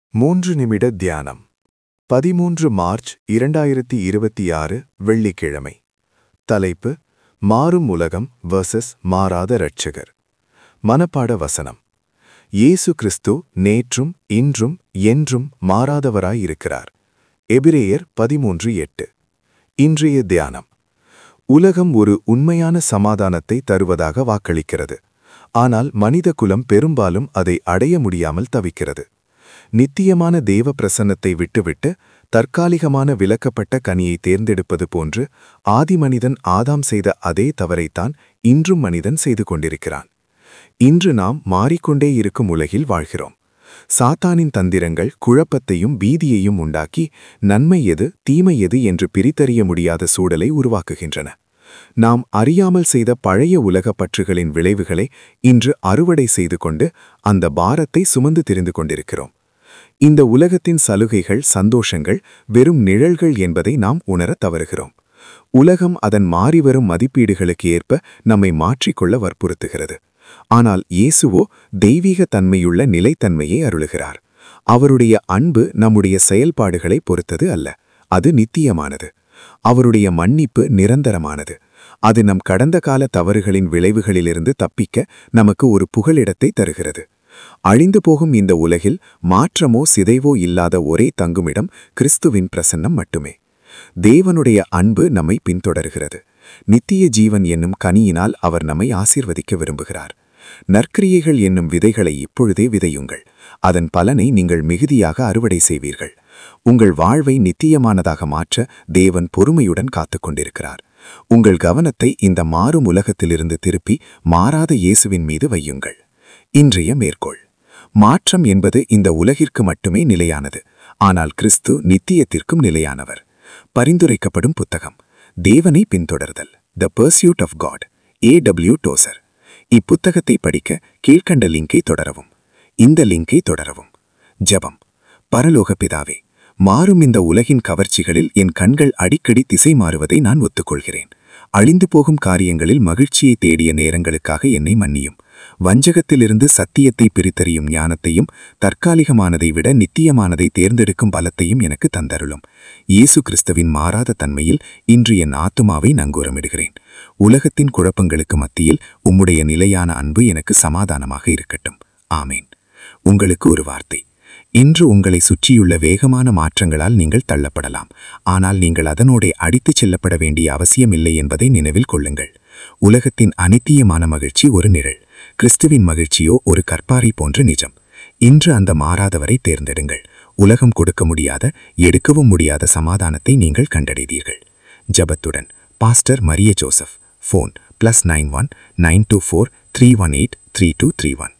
மூன்று நிமிட தியானம் பதிமூன்று மார்ச் இரண்டாயிரத்தி இருபத்தி ஆறு வெள்ளிக்கிழமை தலைப்பு மாறும் உலகம் வர்சஸ் மாறாத இரட்சகர் மனப்பாட வசனம் இயேசு கிறிஸ்து நேற்றும் இன்றும் என்றும் மாறாதவராயிருக்கிறார் எபிரேயர் பதிமூன்று எட்டு இன்றைய தியானம் உலகம் ஒரு உண்மையான சமாதானத்தை தருவதாக வாக்களிக்கிறது ஆனால் மனித குலம் பெரும்பாலும் அதை அடைய முடியாமல் தவிக்கிறது நித்தியமான தேவ பிரசன்னத்தை விட்டுவிட்டு தற்காலிகமான விலக்கப்பட்ட கனியை தேர்ந்தெடுப்பது போன்று ஆதிமனிதன் ஆதாம் செய்த அதே தவறைத்தான் இன்றும் மனிதன் செய்து கொண்டிருக்கிறான் இன்று நாம் மாறிக்கொண்டே இருக்கும் உலகில் வாழ்கிறோம் சாத்தானின் தந்திரங்கள் குழப்பத்தையும் பீதியையும் உண்டாக்கி நன்மை எது தீமை எது என்று பிரித்தறிய முடியாத சூழலை உருவாக்குகின்றன நாம் அறியாமல் செய்த பழைய உலகப் பற்றுகளின் விளைவுகளை இன்று அறுவடை செய்து கொண்டு அந்த பாரத்தை சுமந்து திரிந்து கொண்டிருக்கிறோம் இந்த உலகத்தின் சலுகைகள் சந்தோஷங்கள் வெறும் நிழல்கள் என்பதை நாம் உணரத் தவறுகிறோம் உலகம் அதன் மாறிவரும் மதிப்பீடுகளுக்கு ஏற்ப நம்மை மாற்றிக்கொள்ள வற்புறுத்துகிறது ஆனால் இயேசுவோ தெய்வீக தன்மையுள்ள நிலைத்தன்மையை அருளுகிறார் அவருடைய அன்பு நம்முடைய செயல்பாடுகளை பொறுத்தது அல்ல அது நித்தியமானது அவருடைய மன்னிப்பு நிரந்தரமானது அது நம் கடந்த கால தவறுகளின் விளைவுகளிலிருந்து தப்பிக்க நமக்கு ஒரு புகலிடத்தை தருகிறது அழிந்து போகும் இந்த உலகில் மாற்றமோ சிதைவோ இல்லாத ஒரே தங்குமிடம் கிறிஸ்துவின் பிரசன்னம் மட்டுமே தேவனுடைய அன்பு நம்மை பின்தொடர்கிறது நித்திய ஜீவன் என்னும் கனியினால் அவர் நம்மை ஆசீர்வதிக்க விரும்புகிறார் நற்கிரியைகள் என்னும் விதைகளை இப்பொழுதே விதையுங்கள் அதன் பலனை நீங்கள் மிகுதியாக அறுவடை செய்வீர்கள் உங்கள் வாழ்வை நித்தியமானதாக மாற்ற தேவன் பொறுமையுடன் காத்துக் கொண்டிருக்கிறார் உங்கள் கவனத்தை இந்த மாறும் உலகத்திலிருந்து திருப்பி மாறாத இயேசுவின் மீது வையுங்கள் இன்றைய மேற்கோள் மாற்றம் என்பது இந்த உலகிற்கு மட்டுமே நிலையானது ஆனால் கிறிஸ்து நித்தியத்திற்கும் நிலையானவர் பரிந்துரைக்கப்படும் புத்தகம் தேவனை பின்தொடர்தல் the pursuit of God A W Tozer இப்புத்தகத்தை படிக்க கீழ்க்கண்ட லிங்கை தொடரவும் இந்த லிங்கை தொடரவும் ஜெபம் பரலோக பிதாவே மாறும் இந்த உலகின் கவர்ச்சிகளில் என் கண்கள் அடிக்கடி திசை மாறுவதை நான் ஒத்துக்கொள்கிறேன் அழிந்து போகும் காரியங்களில் மகிழ்ச்சியை தேடிய நேரங்களுக்காக என்னை மன்னியும் வஞ்சகத்திலிருந்து சத்தியத்தை பிரித்தறியும் ஞானத்தையும் தற்காலிகமானதை விட நித்தியமானதை தேர்ந்தெடுக்கும் பலத்தையும் எனக்கு தந்தருளும் இயேசு கிறிஸ்துவின் மாறாத தன்மையில் இன்று என் ஆத்துமாவை நங்கூரமிடுகிறேன் உலகத்தின் குழப்பங்களுக்கு மத்தியில் உம்முடைய நிலையான அன்பு எனக்கு சமாதானமாக இருக்கட்டும் ஆமேன் உங்களுக்கு ஒரு வார்த்தை இன்று உங்களை சுற்றியுள்ள வேகமான மாற்றங்களால் நீங்கள் தள்ளப்படலாம் ஆனால் நீங்கள் அதனோடே அடித்துச் செல்லப்பட வேண்டிய அவசியமில்லை என்பதை நினைவில் கொள்ளுங்கள் உலகத்தின் அனித்தியமான மகிழ்ச்சி ஒரு நிழல் கிறிஸ்துவின் மகிழ்ச்சியோ ஒரு கற்பாறை போன்ற நிஜம் இன்று அந்த மாறாதவரை தேர்ந்தெடுங்கள் உலகம் கொடுக்க முடியாத எடுக்கவும் முடியாத சமாதானத்தை நீங்கள் கண்டடைதீர்கள் ஜபத்துடன் pastor Mariya Joseph phone plus nine one nine two four three one eight three two three one